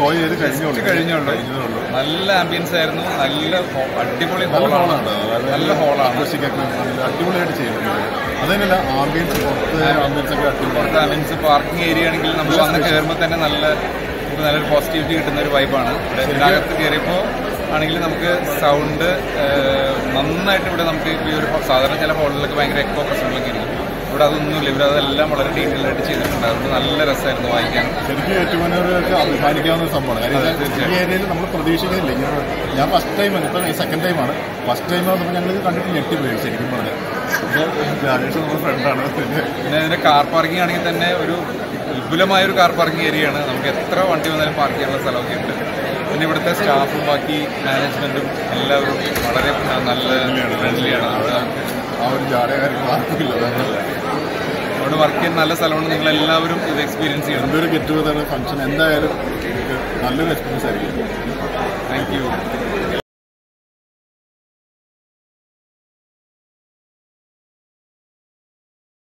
Enjoy ചെയ്ത് കഴിഞ്ഞോളൂ Just കഴിഞ്ഞുള്ളൂ. കഴിഞ്ഞതുള്ളൂ നല്ല ആംബിയൻസ് ആയിരുന്നു നല്ല ഹോ- അടിപൊളി നല്ല ഹോളാണ് ഹോളാണ് അതായത് നല്ല ഹോളാണ് ആഘോഷിക്കൊക്കെ നല്ല അടിപൊളിയായിട്ട് ചെയ്യുന്നുണ്ട് അതന്നെയല്ല ആംബിയൻസ് പുറത്ത് ആംബിയൻസ് ഒക്കെ അടിപൊളിയാണ് പുറത്ത് ആംബിയൻസ് പാർക്കിംഗ് ഏരിയ ആണെങ്കിൽ നമ്മൾ വന്ന് കയറുമ്പോൾ തന്നെ നല്ല നമുക്ക് നല്ലൊരു പോസിറ്റിവിറ്റി കിട്ടുന്ന ഒരു വൈബാണ് ഇതിനകത്ത് കയറിയപ്പോൾ ആണെങ്കിൽ നമുക്ക് സൗണ്ട് നന്നായിട്ട് ഇവിടെ നമുക്ക് ഈ ഒരു സാധാരണ ചില ഹോളിലൊക്കെ ഭയങ്കര എക്കോ പ്രശ്നങ്ങളൊക്കെ ഇരിക്കും ഇവിടെ അതൊന്നുമില്ല ഇവിടെ അതെല്ലാം വളരെ ഡീറ്റെയിൽ ആയിട്ട് ചെയ്തിട്ടുണ്ട് അതുകൊണ്ട് നല്ല രസമായിരുന്നു വായിക്കാൻ ശരിക്കും ഏറ്റുമാനവർക്ക് അഭിമാനിക്കാവുന്ന ഒരു സംഭവമാണ് കാര്യം അതെ, ഇത് തീർച്ചയായും. ഈ ഏരിയയിൽ നമ്മൾ പ്രതീക്ഷിക്കുന്നില്ല ഇങ്ങനെ ഞാൻ ഫസ്റ്റ് ടൈമാണ് ഇപ്പം സെക്കൻഡ് ടൈമാണ് ഫസ്റ്റ് ടൈം വന്നപ്പോൾ ഞങ്ങൾ ഇത് കണ്ടിട്ട് ഞെട്ടിപ്പോയി ശരിക്കും പറഞ്ഞാൽ ഇപ്പോൾ രാജേഷ് നമ്മുടെ ഫ്രണ്ടാണ് പിന്നെ പിന്നെ ഇതിന്റെ കാർ പാർക്കിംഗ് ആണെങ്കിൽ തന്നെ ഒരു വിപുലമായ ഒരു കാർ പാർക്കിംഗ് ഏരിയയാണ് നമുക്ക് എത്ര വണ്ടി വന്നാലും പാർക്ക് ചെയ്യാനുള്ള സ്ഥലമൊക്കെ ഉണ്ട് പിന്നെ ഇവിടുത്തെ സ്റ്റാഫും ബാക്കി മാനേജ്മെന്റും എല്ലാവരും വളരെ നല്ല ഫ്രണ്ട്ലിയാണ് ആ ഒരു ജാട കാര്യങ്ങൾ ആർക്കില്ല അവിടെ വർക്ക് ചെയ്യുന്ന നല്ല സ്ഥലമാണ് നിങ്ങൾ എല്ലാവരും ഇത് എക്സ്പീരിയൻസ് ചെയ്യണം എന്തൊരു ഗെറ്റ് ടുഗദർ ഫംഗ്ഷൻ എന്തായാലും നമുക്ക് നല്ലൊരു എക്സ്പീരിയൻസ് ആയിരിക്കും താങ്ക് യു